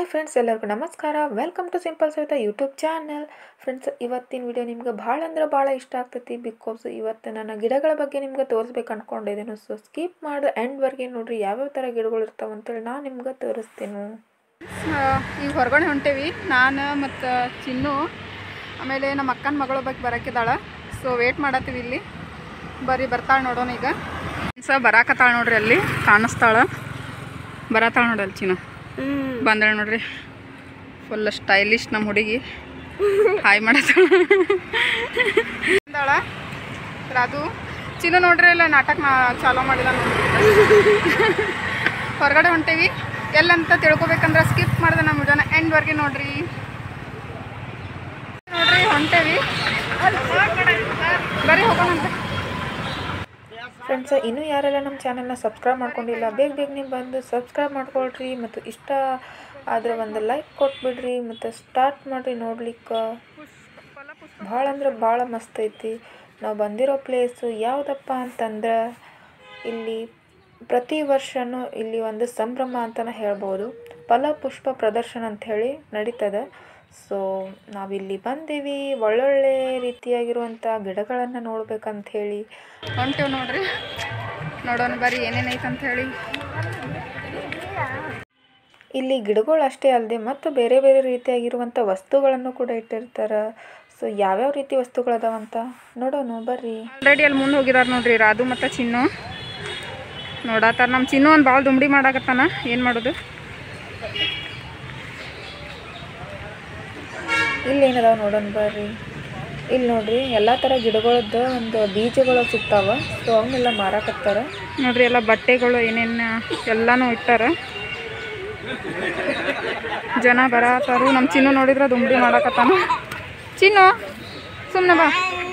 hi friends ಎಲ್ಲರಿಗೂ ನಮಸ್ಕಾರ welcome to simple Savita YouTube channel friends ಇವತ್ತಿನ ವಿಡಿಯೋ ನಿಮ್ಗೆ ಭಾಳ ಅಂದ್ರೆ ಭಾಳ ಇಷ್ಟ ಆಗ್ತೈತಿ ಬಿಕಾಸ್ ಇವತ್ತು ನನ್ನ ಗಿಡಗಳ ಬಗ್ಗೆ ನಿಮ್ಗೆ ತೋರಿಸ್ಬೇಕು ಅನ್ಕೊಂಡಿದ್ದೀನಿ ಸೊ ಸ್ಕಿಪ್ ಮಾಡಿ ಎಂಡ್ವರೆಗೆ ನೋಡ್ರಿ ಯಾವ್ಯಾವ ಥರ ಗಿಡಗಳು ಇರ್ತಾವೆ ಅಂತೇಳಿ ನಾನು ನಿಮ್ಗೆ ತೋರಿಸ್ತೀನಿ ಈಗ ಹೊರಗಡೆ ಹೊಂಟೇವಿ ನಾನು ಮತ್ತು ಚಿನ್ನು ಆಮೇಲೆ ನಮ್ಮ ಅಕ್ಕನ ಮಗಳು ಬಗ್ಗೆ ಬರೋಕ್ಕಿದ್ದಾಳ ಸೊ ವೇಟ್ ಮಾಡತ್ತೀವಿ ಇಲ್ಲಿ ಬರ್ರಿ ಬರ್ತಾಳೆ ನೋಡೋಣ ಈಗ ಸ ಬರಾಕತ್ತಾಳ ನೋಡ್ರಿ ಅಲ್ಲಿ ಕಾಣಿಸ್ತಾಳ ಬರತ್ತಾಳ ನೋಡ್ರಿ ಅಲ್ಲಿ ಚಿನ್ನು ಬಂದಳ ನೋಡ್ರಿ ಫುಲ್ ಸ್ಟೈಲಿಶ್ ನಮ್ಮ ಹುಡುಗಿ ಹಾಯ್ ಮಾಡತ್ತಾಳ ಬಂದಾಳ ರಾದು ಚಿನ್ನು ನೋಡ್ರಿ ಇಲ್ಲ ನಾಟಕ ನಾ ಚಾಲೂ ಮಾಡಿದ ಹೊರಗಡೆ ಹೊಂಟೇವಿ ಎಲ್ಲಂತ ತಿಳ್ಕೊಬೇಕಂದ್ರೆ ಸ್ಕಿಪ್ ಮಾಡಿದೆ ನಮ್ಮ ವಿಡಿಯೋನ ಎಂಡ್ವರೆಗೆ ನೋಡ್ರಿ ನೋಡ್ರಿ ಹೊಂಟೇವಿ ಬರೀ ಹೋಗೋಣಂತ ಫ್ರೆಂಡ್ಸ್ ಇನ್ನೂ ಯಾರೆಲ್ಲ ನಮ್ಮ ಚಾನಲ್ನ ಸಬ್ಸ್ಕ್ರೈಬ್ ಮಾಡ್ಕೊಂಡಿಲ್ಲ ಬೇಗ ಬೇಗ ನೀವು ಬಂದು ಸಬ್ಸ್ಕ್ರೈಬ್ ಮಾಡ್ಕೊಳ್ರಿ ಮತ್ತು ಇಷ್ಟ ಆದರೆ ಒಂದು ಲೈಕ್ ಕೊಟ್ಬಿಡ್ರಿ ಮತ್ತು ಸ್ಟಾರ್ಟ್ ಮಾಡಿರಿ ನೋಡ್ಲಿಕ್ಕೆ ಭಾಳ ಅಂದ್ರೆ ಭಾಳ ಮಸ್ತ್ ಐತಿ ನಾವು ಬಂದಿರೋ ಪ್ಲೇಸು ಯಾವುದಪ್ಪ ಅಂತಂದ್ರೆ ಇಲ್ಲಿ ಪ್ರತಿ ವರ್ಷವೂ ಇಲ್ಲಿ ಒಂದು ಸಂಭ್ರಮ ಅಂತಲೇ ಹೇಳ್ಬೋದು ಫಲಪುಷ್ಪ ಪ್ರದರ್ಶನ ಅಂಥೇಳಿ ನಡೀತದೆ ಸೊ ನಾವಿಲ್ಲಿ ಬಂದೀವಿ ಒಳ್ಳೊಳ್ಳೆ ರೀತಿಯಾಗಿರುವಂಥ ಗಿಡಗಳನ್ನು ನೋಡ್ಬೇಕಂತ ಹೇಳಿ ಹೊಂಟೇವಿ ನೋಡ್ರಿ ನೋಡೋಣ ಬರೀ ಏನೇನೈತೆ ಅಂತ ಹೇಳಿ ಇಲ್ಲಿ ಗಿಡಗಳು ಅಷ್ಟೇ ಅಲ್ಲದೆ ಮತ್ತು ಬೇರೆ ಬೇರೆ ರೀತಿಯಾಗಿರುವಂಥ ವಸ್ತುಗಳನ್ನು ಕೂಡ ಇಟ್ಟಿರ್ತಾರೆ ಸೊ ಯಾವ್ಯಾವ ರೀತಿ ವಸ್ತುಗಳದಾವಂತ ನೋಡೋಣ ಬರ್ರಿ ಆಲ್ರೆಡಿ ಅಲ್ಲಿ ಮುಂದೆ ಹೋಗಿದಾರೆ ನೋಡ್ರಿ ರಾಧು ಮತ್ತು ಚಿನ್ನು ನೋಡತ್ತಾರ ನಮ್ಮ ಚಿನ್ನು ಒಂದು ಭಾಳ ದುಂಬಡಿ ಮಾಡಾಕತ್ತಾನ ಏನು ಮಾಡೋದು ಇಲ್ಲಿ ಏನದಾವ ನೋಡೋಣ ಬರ್ರಿ ಇಲ್ಲಿ ನೋಡ್ರಿ ಎಲ್ಲ ಥರ ಗಿಡಗಳದ್ದು ಒಂದು ಬೀಜಗಳು ಸಿಗ್ತಾವ ಸೊ ಅವನ್ನೆಲ್ಲ ಮಾರಾಕತ್ತಾರ ನೋಡ್ರಿ ಎಲ್ಲ ಬಟ್ಟೆಗಳು ಏನೇನು ಎಲ್ಲಾನು ಇಟ್ಟಾರ ಜನ ಬರತ್ತಾರು ನಮ್ಮ ಚಿನ್ನು ನೋಡಿದ್ರೆ ದುಂಬಡಿ ಮಾಡಾಕತ್ತಾನ ಚಿನ್ನು ಸುಮ್ಮನೆ ಬಾ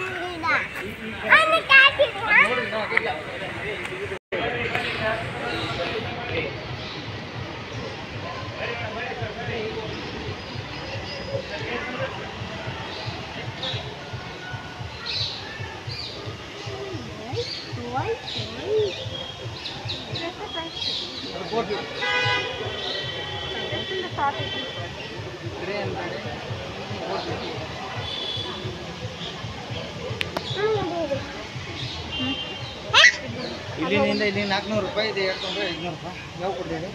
ಇಲ್ಲಿನಿಂದ ಇಲ್ಲಿ ನಾಲ್ಕುನೂರು ರೂಪಾಯಿ ಇದೆ ಎರಡು ತೊಗೊಂಡ್ರೆ ಐದುನೂರು ರೂಪಾಯಿ ಯಾವ ಕೊಟ್ಟಿರಿ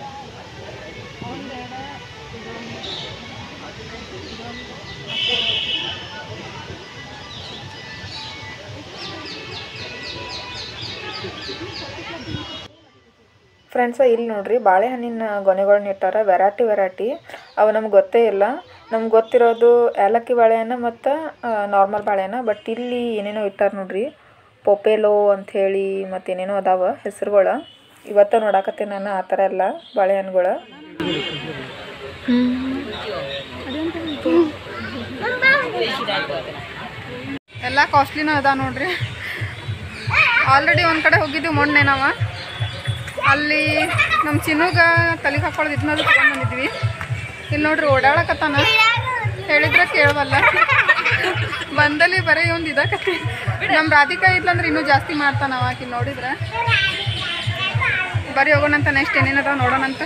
ಫ್ರೆಂಡ್ಸ ಇಲ್ಲಿ ನೋಡ್ರಿ ಬಾಳೆಹಣ್ಣಿನ ಗೊನೆಗಳನ್ನ ಇಟ್ಟಾರ ವೆರೈಟಿ ವೆರೈಟಿ ಅವು ನಮ್ಗೆ ಗೊತ್ತೇ ಇಲ್ಲ ನಮ್ಗೆ ಗೊತ್ತಿರೋದು ಏಲಕ್ಕಿ ಬಾಳೆಹಣ್ಣು ಮತ್ತು ನಾರ್ಮಲ್ ಬಾಳೆಹಣ್ಣು ಬಟ್ ಇಲ್ಲಿ ಏನೇನೋ ಇಟ್ಟಾರ ನೋಡ್ರಿ ಪೊಪೆಲೋ ಅಂಥೇಳಿ ಮತ್ತು ಏನೇನೋ ಅದಾವ ಹೆಸರುಗಳು ಇವತ್ತ ನೋಡಾಕತ್ತೀನಿ ನಾನು ಆ ಥರ ಎಲ್ಲ ಬಾಳೆಹಣ್ಣುಗಳು ಎಲ್ಲ ಕಾಸ್ಟ್ಲಿನೂ ಅದ ನೋಡ್ರಿ ಆಲ್ರೆಡಿ ಒಂದು ಕಡೆ ಹೋಗಿದ್ದೀವಿ ಮೊನ್ನೆ ನಾವು ಅಲ್ಲಿ ನಮ್ಮ ಚಿನ್ನುಗ ತಲೆಗೆ ಹಾಕೊಳ್ಳೋದು ಇದನ್ನ ತೊಗೊಂಡು ಬಂದಿದ್ವಿ ಇಲ್ಲಿ ನೋಡ್ರಿ ಓಡಾಡಕತ್ತಾನ ಹೇಳಿದ್ರೆ ಕೇಳವಲ್ಲ ಬಂದಲ್ಲಿ ಬರೀ ಒಂದು ಇದಕತ್ತಿ ನಮ್ಮ ರಾಧಿಕಾ ಇದ್ಲಂದ್ರೆ ಇನ್ನೂ ಜಾಸ್ತಿ ಮಾಡ್ತಾನ ಆಕಿ ನೋಡಿದ್ರೆ ಬರೀ ಹೋಗೋಣಂತ ನೆಕ್ಸ್ಟ್ ಏನೇನದ ನೋಡೋಣಂತ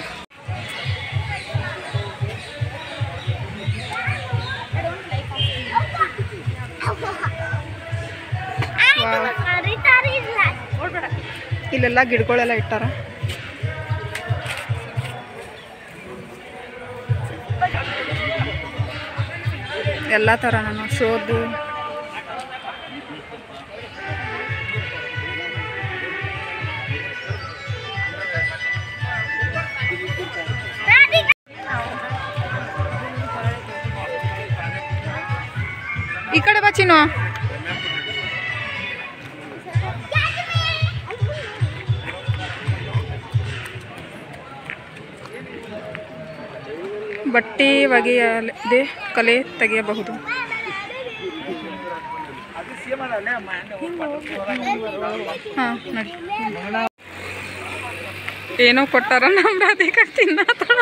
ಇಲ್ಲೆಲ್ಲ ಗಿಡಗಳೆಲ್ಲ ಇಟ್ಟಾರ ಎಲ್ಲ ಥರ ನಾನು ಶೋದು ಈ ಕಡೆ ಬಾ ಚಿನ್ನು ಬಟ್ಟೆ ಒಗೆಯದೆ ಕಲೆ ತೆಗೆಯಬಹುದು ಹಾಂ ನೋಡಿ ಏನೋ ಕೊಟ್ಟಾರ ನಮ್ಮ ರಾಧಿಕಾ ತಿನ್ನತ್ತಾಳ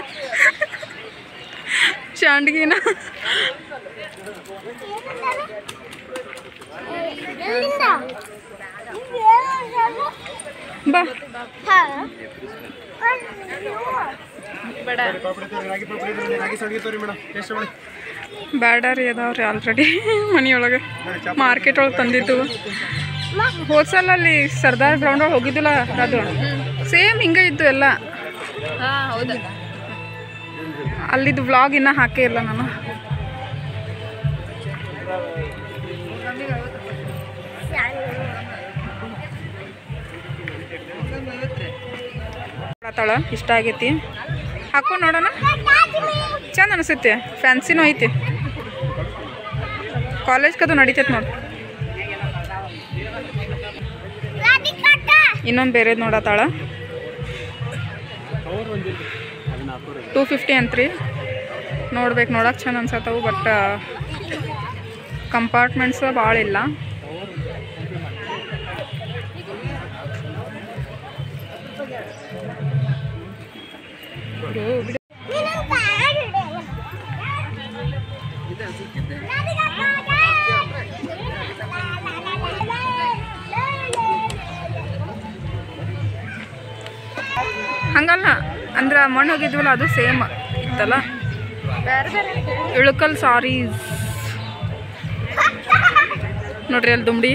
ಶಾಂಡ್ಗಿನ ಬಾ ಬೇಡ ಪಾಪಡಿ ತೋರಿ ರಾಗಿ ಪಾಪಡಿ ತೋರಿ ರಾಗಿ ಸಂಡಿಗೆ ತೋರಿ ಮೇಡಮ್ ಟೇಸ್ಟ್ ಮಾಡಿ ಬೇಡ ರೀ ಅದಾವ್ರಿ ಆಲ್ರೆಡಿ ಮನೆಯೊಳಗೆ ಮಾರ್ಕೆಟ್ ಒಳಗೆ ತಂದಿದ್ದು ಹೋದ್ಸಲ ಅಲ್ಲಿ ಸರ್ದಾರ್ ಗ್ರೌಂಡ್ ಒಳಗೆ ಹೋಗಿದ್ದಿಲ್ಲ ಅದು ಸೇಮ್ ಹಿಂಗೆ ಇದ್ದು ಎಲ್ಲ ಹಾಂ ಹೌದು ಅಲ್ಲಿದ್ದು ವ್ಲಾಗ್ ಇನ್ನೂ ಹಾಕೇ ಇಲ್ಲ ನಾನು ತಳ ಇಷ್ಟ ಆಗೈತಿ ಹಾಕೊಂಡು ನೋಡೋಣ ಚಂದ ಅನಿಸುತ್ತೆ ಫ್ಯಾನ್ಸಿನೂ ಐತಿ ಕಾಲೇಜ್ ಕದು ನಡೀತೈತೆ ನೋಡಿ ಇನ್ನೊಂದು ಬೇರೆದು ನೋಡತ್ತಾಳ ಟೂ ಫಿಫ್ಟಿ ಅಂತ್ರಿ ನೋಡ್ಬೇಕು ನೋಡಕ್ಕೆ ಚಂದ ಅನ್ಸತ್ತವು ಬಟ್ ಕಂಪಾರ್ಟ್ಮೆಂಟ್ಸ್ ಭಾಳ ಇಲ್ಲ ಹಂಗಲ್ಲ ಅಂದ್ರೆ ಮಣ್ಣು ಹೋಗಿದ್ವಲ್ಲ ಅದು ಸೇಮ್ ಇತ್ತಲ್ಲ ಇಳಕಲ್ ಸಾರೀಸ್ ನೋಡ್ರಿ ಅಲ್ಲಿ ದುಂಬಡಿ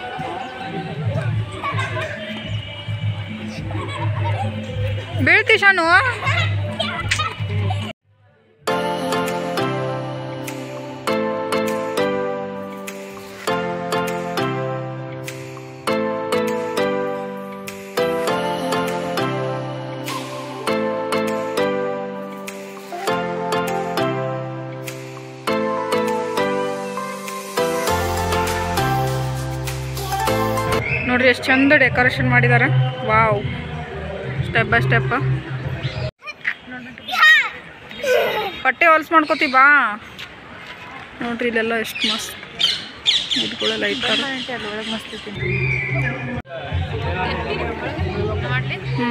ಬೀಳ್ತಿ ಶಾನು ನೋಡ್ರಿ ಎಷ್ಟು ಚಂದ ಡೆಕೋರೇಷನ್ ಮಾಡಿದ್ದಾರೆ ವಾವ್ ಸ್ಟೆಪ್ ಬೈ ಸ್ಟೆಪ್ ಬಟ್ಟೆ ಹೊಲ್ಸ್ ಮಾಡ್ಕೋತಿ ಬಾ ನೋಡ್ರಿ ಇಲ್ಲೆಲ್ಲ ಎಷ್ಟು ಮಸ್ತ್ ಇದ್ಗಳೆಲ್ಲ ಇಟ್ಟಾರ ಹ್ಞೂ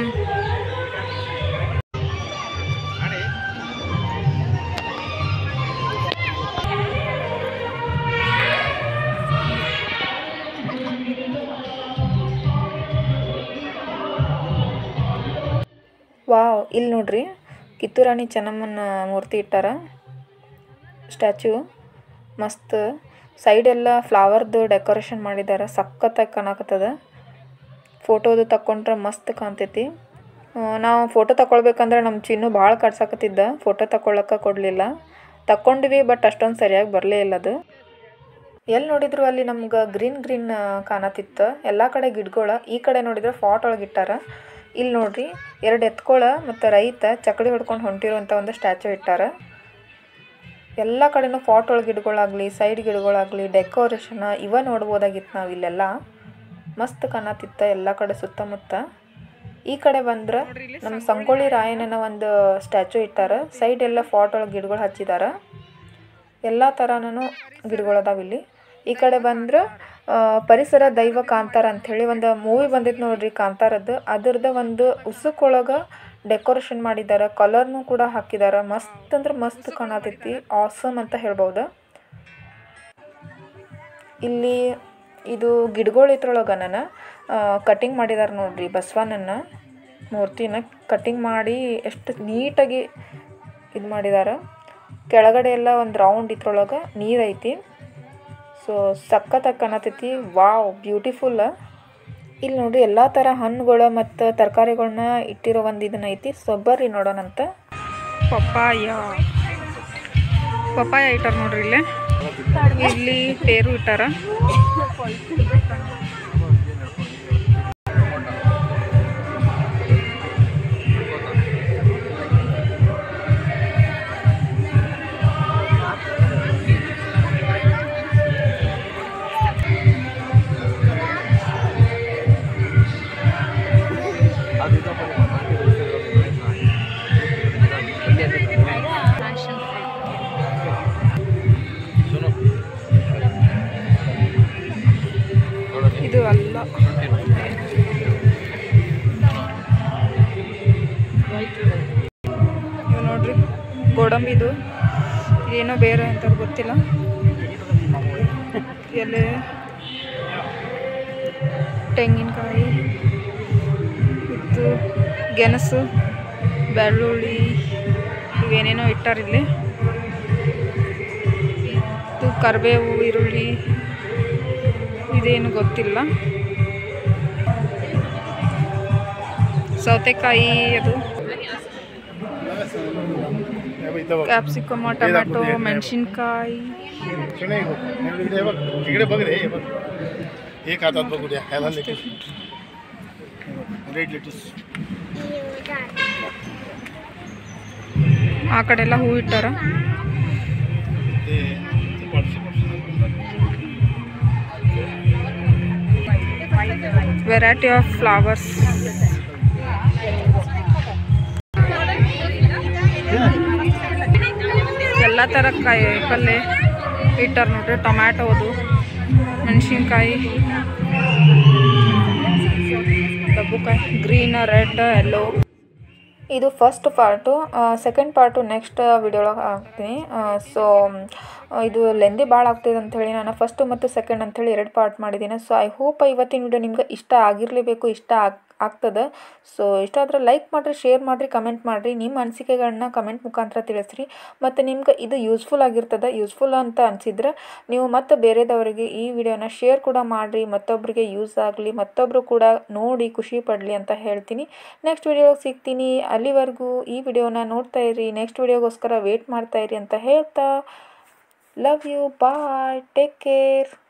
ವಾವ್ ಇಲ್ಲಿ ನೋಡ್ರಿ ಕಿತ್ತೂರಾಣಿ ಚೆನ್ನಮ್ಮನ ಮೂರ್ತಿ ಇಟ್ಟಾರ ಸ್ಟ್ಯಾಚು ಮಸ್ತ್ ಸೈಡ್ ಎಲ್ಲ ಫ್ಲವರ್ದು ಡೆಕೋರೇಷನ್ ಮಾಡಿದ್ದಾರೆ ಸಖತ್ತಾಗಿ ಕಾಣಕತ್ತದ ಫೋಟೋದು ತಕ್ಕೊಂಡ್ರೆ ಮಸ್ತ್ ಕಾಣ್ತೈತಿ ಆ, ನಾವು ಫೋಟೋ ತಗೊಳ್ಬೇಕಂದ್ರೆ ನಮ್ಮ ಚಿನ್ನು ಭಾಳ ಕಡ್ಸಾಕತ್ತಿದ್ದ ಫೋಟೋ ತಗೊಳಕ್ಕೆ ಕೊಡಲಿಲ್ಲ ತಕ್ಕೊಂಡ್ವಿ ಬಟ್ ಅಷ್ಟೊಂದು ಸರಿಯಾಗಿ ಬರಲೇ ಇಲ್ಲ ಅದು ಎಲ್ಲಿ ನೋಡಿದ್ರು ಅಲ್ಲಿ ನಮ್ಗೆ ಗ್ರೀನ್ ಗ್ರೀನ್ ಕಾಣತಿತ್ತು ಎಲ್ಲ ಕಡೆ ಗಿಡಗಳ ಈ ಕಡೆ ನೋಡಿದ್ರೆ ಫಾಟ್ ಒಳಗೆ ಇಟ್ಟಾರ ಇಲ್ಲಿ ನೋಡ್ರಿ ಎರಡು ಎತ್ಕೊಳ ಮತ್ತು ರೈತ ಚಕಡಿ ಹೊಡ್ಕೊಂಡು ಹೊಂಟಿರುವಂಥ ಒಂದು ಸ್ಟ್ಯಾಚು ಇಟ್ಟಾರ ಎಲ್ಲ ಕಡೆನೂ ಫಾಟ್ ಒಳಗೆ ಗಿಡಗಳಾಗಲಿ ಸೈಡ್ ಗಿಡಗಳಾಗಲಿ ಡೆಕೋರೇಷನ್ ಇವ ನೋಡ್ಬೋದಾಗಿತ್ತು ನಾವು ಇಲ್ಲೆಲ್ಲ ಮಸ್ತ್ ಕಾಣತಿತ್ತ ಎಲ್ಲ ಕಡೆ ಸುತ್ತಮುತ್ತ ಈ ಕಡೆ ಬಂದ್ರೆ ನಮ್ಮ ಸಂಗೊಳ್ಳಿ ರಾಯಣ್ಣನ ಒಂದು ಸ್ಟ್ಯಾಚು ಇಟ್ಟಾರ ಸೈಡ್ ಎಲ್ಲ ಫಾಟ್ ಒಳಗೆ ಗಿಡಗಳು ಹಚ್ಚಿದಾರ ಎಲ್ಲ ಥರನೂ ಗಿಡಗಳದಾವ ಇಲ್ಲಿ ಈ ಕಡೆ ಬಂದ್ರೆ ಆ, ಪರಿಸರ ದೈವ ಕಾಂತಾರ ಅಂಥೇಳಿ ಒಂದು ಮೂವಿ ಬಂದಿತ್ತು ನೋಡ್ರಿ ಕಾಂತಾರದ್ದು ಅದ್ರದ್ದು ಒಂದು ಉಸುಕೊಳಗೆ ಡೆಕೋರೇಷನ್ ಮಾಡಿದ್ದಾರೆ ಕಲರ್ನು ಕೂಡ ಹಾಕಿದ್ದಾರೆ ಮಸ್ತ್ ಅಂದ್ರೆ ಮಸ್ತ್ ಕಾಣತೈತಿ ಆಸಮ್ ಅಂತ ಹೇಳ್ಬೋದು ಇಲ್ಲಿ ಇದು ಗಿಡಗಳು ಇದ್ರೊಳಗೆ ನಾನು ಕಟಿಂಗ್ ಮಾಡಿದ್ದಾರೆ ನೋಡ್ರಿ ಬಸವನನ್ನ ಮೂರ್ತಿನ ಕಟಿಂಗ್ ಮಾಡಿ ಎಷ್ಟು ನೀಟಾಗಿ ಇದು ಮಾಡಿದ್ದಾರೆ ಕೆಳಗಡೆ ಎಲ್ಲ ಒಂದು ರೌಂಡ್ ಇದ್ರೊಳಗೆ ನೀರು ಐತಿ ಸೊ ಸಖತ್ತಾಗಿ ಕಾಣತೈತಿ ವಾವ್ ಬ್ಯೂಟಿಫುಲ್ ಇಲ್ಲಿ ನೋಡ್ರಿ ಎಲ್ಲ ಥರ ಹಣ್ಣುಗಳು ಮತ್ತು ತರಕಾರಿಗಳನ್ನ ಇಟ್ಟಿರೋ ಒಂದು ಇದನ್ನ ಐತಿ ಸೊ ಬರ್ರಿ ನೋಡೋಣಂತ ಪಪ್ಪಾಯ ಪಪ್ಪಾಯ ಇಟ್ಟಾರ ನೋಡ್ರಿ ಇಲ್ಲಿ ಇಲ್ಲಿ ಪೇರು ಇಟ್ಟಾರ ಇದು ಅಲ್ಲ ಇದು ನೋಡ್ರಿ ಗೋಡಂಬಿದು ಇದೇನೋ ಬೇರೆ ಅಂತ ಗೊತ್ತಿಲ್ಲ ಎಲೆ ತೆಂಗಿನಕಾಯಿ ಇದು ಗೆಣಸು ಬೆಳ್ಳುಳ್ಳಿ ಇವೇನೇನೋ ಇಟ್ಟಾರ ಇಲ್ಲಿ ಇದು ಕರಿಬೇವು ಈರುಳ್ಳಿ ಇದೇನು ಗೊತ್ತಿಲ್ಲ ಸೌತೆಕಾಯಿ ಅದು ಕ್ಯಾಪ್ಸಿಕಮ್ ಟೊಮೆಟೊ ಮೆಣಸಿನ್ಕಾಯಿ इकडे बघ रे हे बघ एक हातात बघू द्या ह्याला लेटेस रेड लेटेस ಆ ಕಡೆ ಎಲ್ಲ ಹೂ ಇಟ್ಟಾರ ते ते पाचशे ವೆರೈಟಿ ಆಫ್ ಫ್ಲವರ್ಸ್ ಎಲ್ಲ ಥರ ಕಾಯಿ ಪಲ್ಯ ಇಟ್ಟಾರ ನೋಡ್ರಿ ಟೊಮ್ಯಾಟೊ ಅದು ಮೆಣಸಿನ್ಕಾಯಿ ಡಬ್ಬುಕಾಯಿ ಗ್ರೀನ್ ರೆಡ್ ಎಲ್ಲೋ ಇದು first part second part next ವಿಡಿಯೋಳಗೆ ಹಾಕ್ತೀನಿ ಸೊ ಇದು ಲೆಂದಿ ಭಾಳ ಆಗ್ತಿದೆ ಅಂಥೇಳಿ ನಾನು ಫಸ್ಟು ಮತ್ತು ಸೆಕೆಂಡ್ ಅಂಥೇಳಿ ಎರಡು ಪಾರ್ಟ್ ಮಾಡಿದ್ದೀನಿ ಸೊ ಐ ಹೋಪ್ ಇವತ್ತಿನ ವಿಡಿಯೋ ನಿಮ್ಗೆ ಇಷ್ಟ ಆಗಿರಲೇಬೇಕು ಇಷ್ಟ ಆಗ್ ಆಗ್ತದೆ ಸೊ ಇಷ್ಟ ಆದ್ರೆ ಲೈಕ್ ಮಾಡಿರಿ ಶೇರ್ ಮಾಡಿರಿ ಕಮೆಂಟ್ ಮಾಡಿರಿ ನಿಮ್ಮ ಅನಿಸಿಕೆಗಳನ್ನ ಕಮೆಂಟ್ ಮುಖಾಂತರ ತಿಳಿಸ್ರಿ ಮತ್ತು ನಿಮ್ಗೆ ಇದು ಯೂಸ್ಫುಲ್ ಆಗಿರ್ತದೆ ಯೂಸ್ಫುಲ್ ಅಂತ ಅನಿಸಿದ್ರೆ ನೀವು ಮತ್ತೆ ಬೇರೆದವರಿಗೆ ಈ ವಿಡಿಯೋನ ಶೇರ್ ಕೂಡ ಮಾಡಿರಿ ಮತ್ತೊಬ್ಬರಿಗೆ ಯೂಸ್ ಆಗಲಿ ಮತ್ತೊಬ್ಬರು ಕೂಡ ನೋಡಿ ಖುಷಿ ಪಡಲಿ ಅಂತ ಹೇಳ್ತೀನಿ ನೆಕ್ಸ್ಟ್ ವಿಡಿಯೋಗೆ ಸಿಗ್ತೀನಿ ಅಲ್ಲಿವರೆಗೂ ಈ ವಿಡಿಯೋನ ನೋಡ್ತಾ ಇರಿ ನೆಕ್ಸ್ಟ್ ವಿಡಿಯೋಗೋಸ್ಕರ ವೇಟ್ ಮಾಡ್ತಾ ಇರಿ ಅಂತ ಹೇಳ್ತಾ love you bye take care